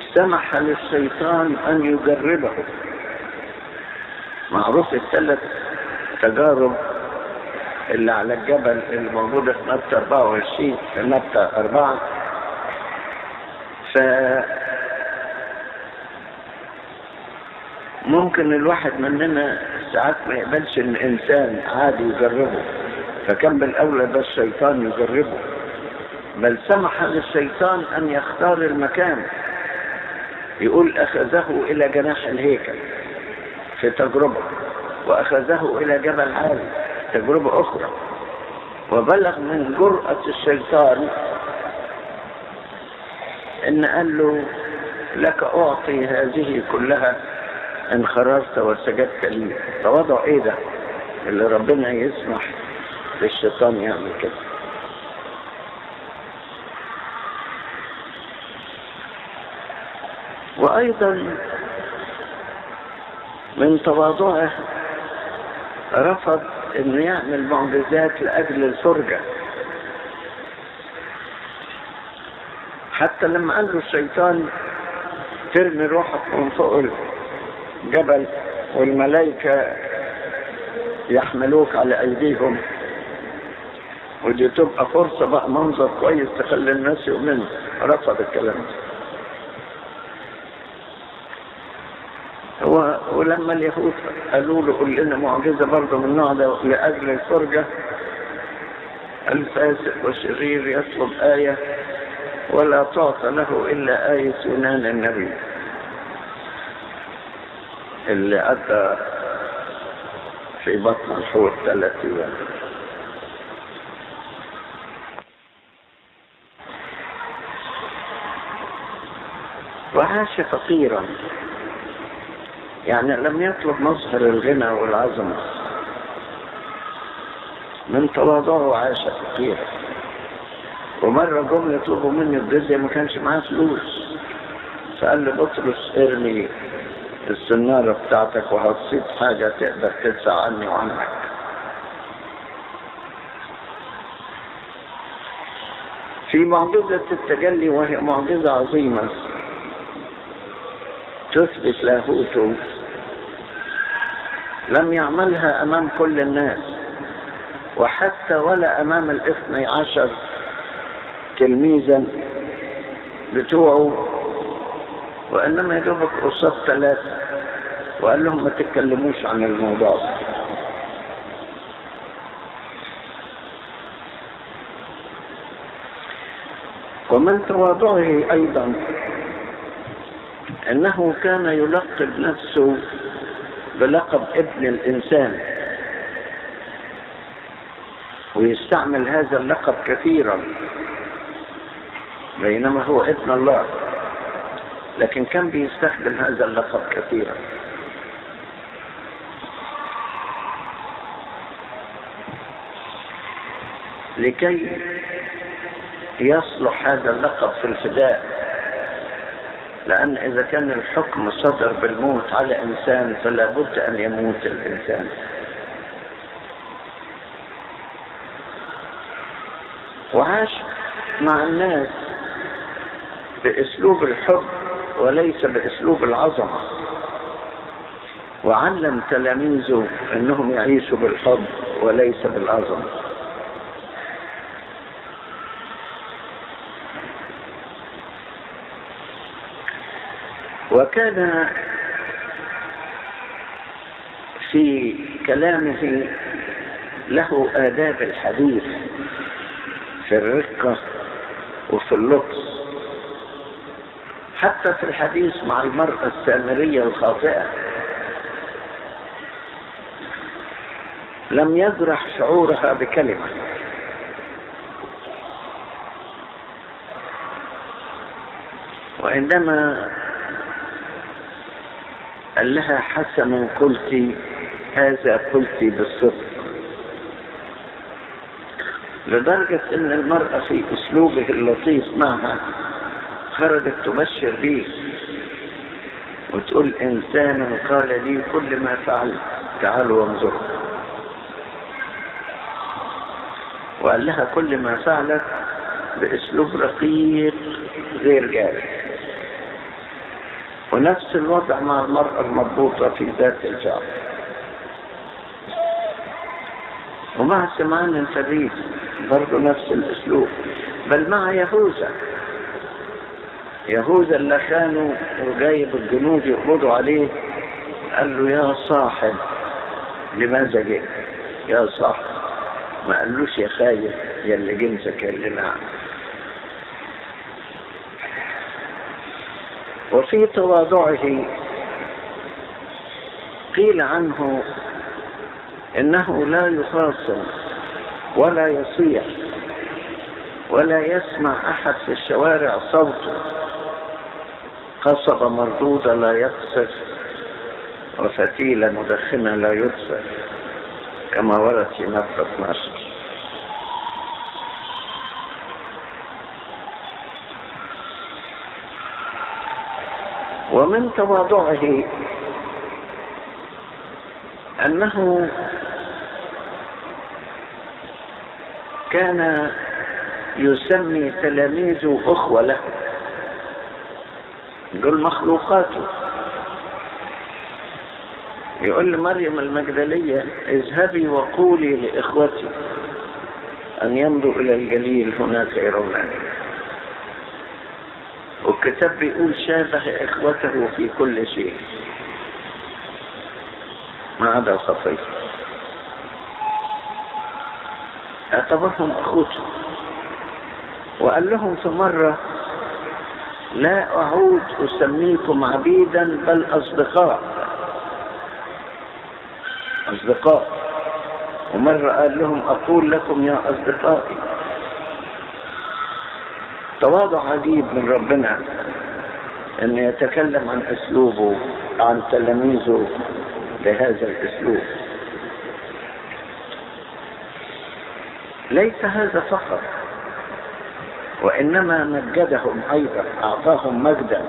سمح للشيطان أن يجربه معروف الثلاث تجارب اللي على الجبل اللي موجودة في متى 24 في متى 4 ف ممكن الواحد مننا ساعات ما يقبلش ان انسان عادي يجربه فكان بالاولى ده الشيطان يجربه بل سمح للشيطان ان يختار المكان يقول اخذه الى جناح الهيكل في تجربه واخذه الى جبل عالي تجربه اخرى وبلغ من جرأة الشيطان ان قال له لك اعطي هذه كلها ان خرجت وسجدت لي تواضع ايه ده اللي ربنا يسمح للشيطان يعمل كده وايضا من تواضعه رفض انه يعمل معجزات لاجل الفرجه حتى لما قال له الشيطان ترمي روحك من فوق الجبل والملائكة يحملوك على أيديهم ودي تبقى فرصة بقى منظر كويس تخلي الناس يؤمنوا رفض الكلام ده هو ولما اليهود قالوا له قل لنا معجزة برضه من النوع ده لأجل الفرجة الفاسق والشرير يطلب آية ولا تعطى له إلا آية يونان النبي اللي أدى في بطن الحوت ثلاث أيام وعاش فقيرا يعني لم يطلب مظهر الغنى والعظمة من تواضعه عاش فقيرا ومرة جم يطلبوا مني الجزية ما كانش معاه فلوس فقال لي بطرس ارمي السنارة بتاعتك وهتصيب حاجة تقدر تدفع عني وعنك في معجزة التجلي وهي معجزة عظيمة تثبت لاهوته لم يعملها أمام كل الناس وحتى ولا أمام الاثني عشر تلميذا بتوعه وإنما يدوبك قصاد ثلاثة وقال لهم ما تتكلموش عن الموضوع ده ومن تواضعه أيضا أنه كان يلقب نفسه بلقب ابن الإنسان ويستعمل هذا اللقب كثيرا بينما هو ابن الله لكن كان بيستخدم هذا اللقب كثيرا لكي يصلح هذا اللقب في الفداء لأن إذا كان الحكم صدر بالموت على إنسان فلا بد أن يموت الإنسان وعاش مع الناس بأسلوب الحب وليس بأسلوب العظمة وعلم تلاميذه أنهم يعيشوا بالحب وليس بالعظمة وكان في كلامه له آداب الحديث في الرقة وفي اللطف حتى في الحديث مع المرأة السامرية الخاطئة لم يجرح شعورها بكلمة وعندما قال لها حسنا قلت هذا قلت بالصدق لدرجة ان المرأة في اسلوبه اللطيف معها خرجت تبشر به وتقول انسان قال لي كل ما فعلت تعالوا وانظروا وقال لها كل ما فعلت باسلوب رقيق غير جارح ونفس الوضع مع المرأة المضبوطة في ذات الفعل ومع سمعان الفريد برضه نفس الاسلوب بل مع يهوذا يهوذا اللي خانوا وجايب الجنود يقبضوا عليه قال له يا صاحب لماذا جئت يا صاحب ما قالوش يا خايف يا اللي جنسك يا اللي نعم وفي تواضعه قيل عنه انه لا يخاصم ولا يصيح ولا يسمع احد في الشوارع صوته قصب مردودة لا يقصف وفتيلة مدخنة لا يطفئ كما ورد في مكة 12 ومن تواضعه أنه كان يسمي تلاميذه أخوة له دول مخلوقاته يقول لمريم المجدلية اذهبي وقولي لإخوتي أن يمضوا إلى الجليل هناك يرونني والكتاب بيقول شابه إخوته في كل شيء ما عدا خطيه اعتبرهم أخوته وقال لهم في مرة لا أعود أسميكم عبيدا بل أصدقاء أصدقاء ومرة قال لهم أقول لكم يا أصدقائي تواضع عجيب من ربنا أن يتكلم عن أسلوبه عن تلاميذه بهذا الأسلوب ليس هذا فقط وإنما مجدهم أيضا أعطاهم مجدا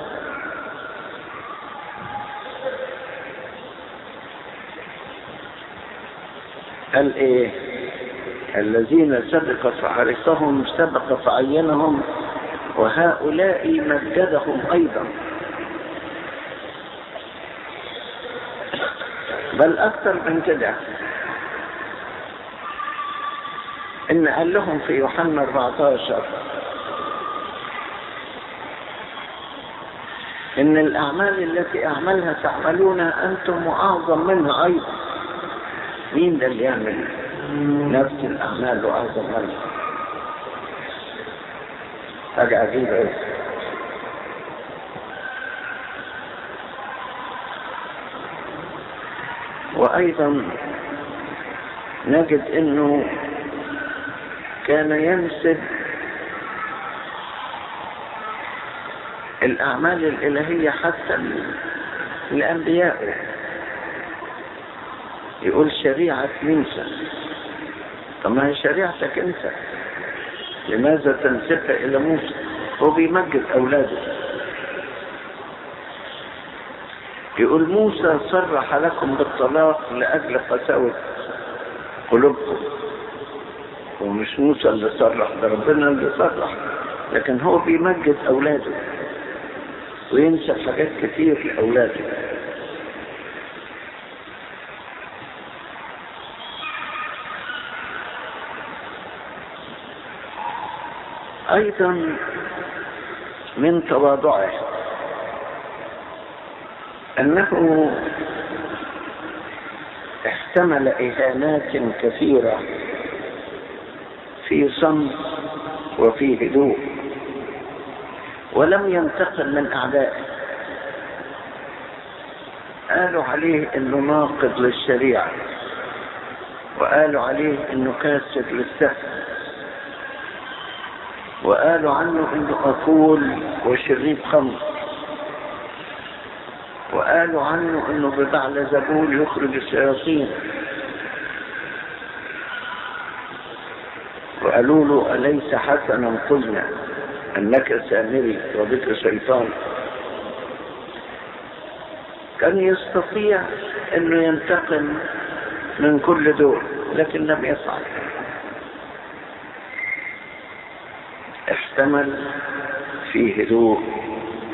قال إيه الذين سبق فعرفهم سبق فعينهم وهؤلاء مجدهم أيضا بل أكثر من كده إن قال لهم في يوحنا 14 إن الأعمال التي أعملها تعملونها أنتم وأعظم منها أيضا مين ده اللي يعمل نفس الأعمال وأعظم منها حاجة عجيبة أوي وأيضا نجد أنه كان ينسب الأعمال الإلهية حتى لأنبيائه يقول شريعة موسى طب ما هي شريعتك أنت لماذا تنسبها إلى موسى هو بيمجد أولاده يقول موسى صرح لكم بالطلاق لأجل قساوة قلوبكم ومش موسى اللي صرح ده ربنا اللي صرح لكن هو بيمجد أولاده وينسى حاجات كتير لأولاده أيضا من تواضعه أنه احتمل إهانات كثيرة في صمت وفي هدوء ولم ينتقم من أعدائه قالوا عليه انه ناقض للشريعة وقالوا عليه انه كاسر للسهل وقالوا عنه انه اقول وشريب خمر وقالوا عنه انه ببعل زبول يخرج الشياطين وقالوا له أليس حسنا قلنا أنك سامري وبك شيطان كان يستطيع أنه ينتقم من كل دول لكن لم يفعل احتمل في هدوء